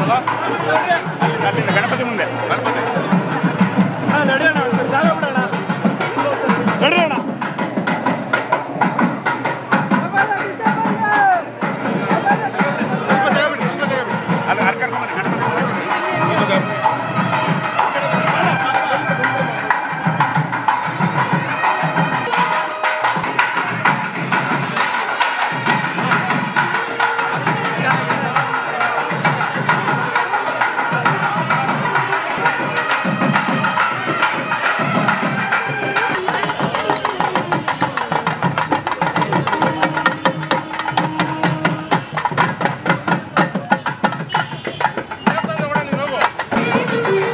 ಅಲ್ಲಿಂದ ಅಲ್ಲಿಂದ ಗಣಪತಿ ಮುಂದೆ ಗಣಪತಿ ನಡೆಯೋಣ ಜಾಗ ಬಿಡೋಣ ನಡೆಯೋಣ ಸ್ವಲ್ಪ ಜಾಗ ಬಿಡಿ ಸ್ವಲ್ಪ ಜಾಗ ಬಿಡಿ ಅಲ್ಲಿ ಅಲ್ಲಿ ಕರ್ಕೊಂಬನ್ನಿ ಗಣಪತಿ ಮುಂದೆ. ಸ್ವಲ್ಪ ಜಾಗ ಬಿಡಿ. ದೇವಸ್ಥಾನದ ಒಳಗೆ ನೀನು ಹೋಗು.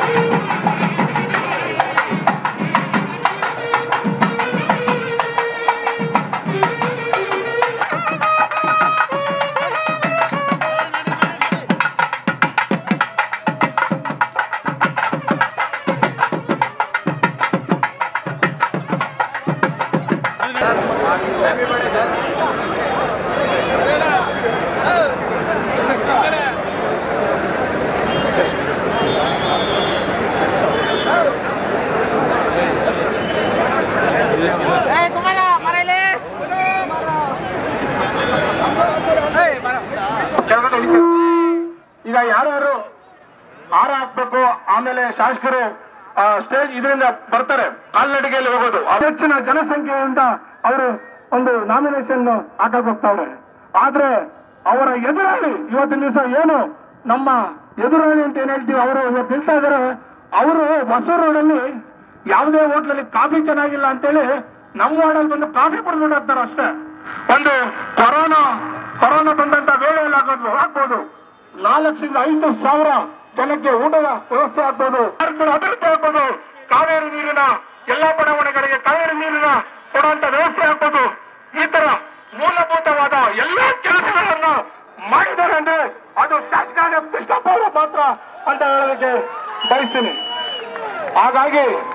ಕೆಳಗಡೆ ಇಳಿಸಿ. ಈಗ ಯಾರ್ಯಾರು ಹಾರ ಹಾಕ್ಬೇಕು ಆಮೇಲೆ ಶಾಸಕರು ಸ್ಟೇಜ್ ಇದರಿಂದ ಬರ್ತಾರೆ ಕಾಲ್ನಡಿಗೆಯಲ್ಲಿ ಹೋಗೋದು ಹೆಚ್ಚಿನ ಜನಸಂಖ್ಯೆಯಿಂದ ಅವರು ಒಂದು ನಾಮಿನೇಷನ್ ಹಾಕಕ್ ಹೋಗ್ತಾವ್ರೆ ಆದ್ರೆ ಅವರ ಎದುರಾಳಿ ಇವತ್ತಿನ ದಿವಸ ಏನು ನಮ್ಮ ಎದುರಾಳಿ ಅಂತ ಏನ್ ಹೇಳ್ತೀವಿ ಅವರು ಇವತ್ತು ನಿಲ್ತಾ ಇದಾರೆ ಅವರು ಹೊಸ ರೋಡಲ್ಲಿ ಯಾವುದೇ ಹೋಟ್ಲಲ್ಲಿ ಕಾಫಿ ಚೆನ್ನಾಗಿಲ್ಲ ಅಂತೇಳಿ ನಮ್ಮ ವಾರ್ಡಲ್ಲಿ ಬಂದು ಕಾಫಿ ಕುಡ್ಕೊಂಡು ಹೋಗ್ತಾರೆ ಅಷ್ಟೇ ಒಂದು ಕೊರೋನಾ ಕೊರೋನಾ ಬಂದಂತ ವೇಳೆಯಲ್ಲಿ ಆಗೋದು ಆಗ್ಬೋದು ನಾಲ್ಕರಿಂದ ಐದು ಸಾವಿರ ಜನಕ್ಕೆ ಊಟದ ವ್ಯವಸ್ಥೆ ಆಗ್ಬೋದು ಪಾರ್ಕ್ಗಳ ಅಭಿವೃದ್ಧಿ ಆಗ್ಬೋದು ಕಾವೇರಿ ನೀರಿನ ಎಲ್ಲಾ ಬಡಾವಣೆಗಳಿಗೆ ಕಾವೇರಿ ನೀರಿನ ಕೊಡುವಂತ ವ್ಯವಸ್ಥೆ ಆಗ್ಬೋದು ಈ ತರ ಮೂಲಭೂತವಾದ ಎಲ್ಲಾ ಕೆಲಸಗಳನ್ನ ಮಾಡಿದ್ದಾರೆ ಅಂದ್ರೆ ಅದು ಶಾಸಕಾಂಗ ಕೃಷ್ಣಪ್ಪ ಅವರು ಮಾತ್ರ ಅಂತ ಹೇಳೋದಕ್ಕೆ ಬಯಸ್ತೀನಿ ಹಾಗಾಗಿ